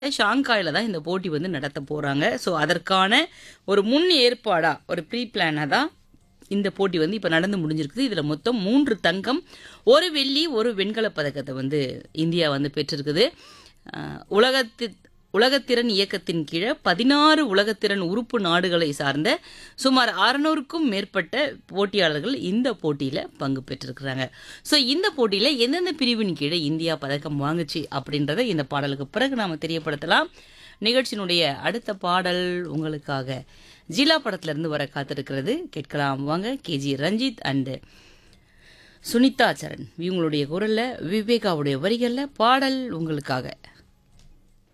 ஷாங்காயில் தான் இந்த போட்டி வந்து நடத்த போகிறாங்க ஸோ அதற்கான ஒரு முன் ஏற்பாடாக ஒரு ப்ரீ பிளானாக தான் இந்த போட்டி வந்து இப்போ நடந்து முடிஞ்சிருக்குது இதில் மொத்தம் மூன்று தங்கம் ஒரு வெள்ளி ஒரு வெண்கலப் பதக்கத்தை வந்து இந்தியா வந்து பெற்றிருக்குது அஹ், உலகத்தி உலகத்திறன் இயக்கத்தின் கீழே பதினாறு உலகத்திறன் உறுப்பு நாடுகளை சார்ந்த சுமார் அறநூறுக்கும் மேற்பட்ட போட்டியாளர்கள் இந்த போட்டியில் பங்கு பெற்றிருக்கிறாங்க ஸோ இந்த போட்டியில் எந்தெந்த பிரிவின் கீழே இந்தியா பதக்கம் வாங்குச்சு அப்படின்றத இந்த பாடலுக்கு பிறகு நாம் தெரியப்படுத்தலாம் நிகழ்ச்சியினுடைய அடுத்த பாடல் உங்களுக்காக ஜிலா படத்திலிருந்து வர காத்திருக்கிறது கேட்கலாம் வாங்க கேஜி ரஞ்சித் அண்டு சுனிதா சரண் இவங்களுடைய குரல்ல விவேகாவுடைய வரிகளில் பாடல் உங்களுக்காக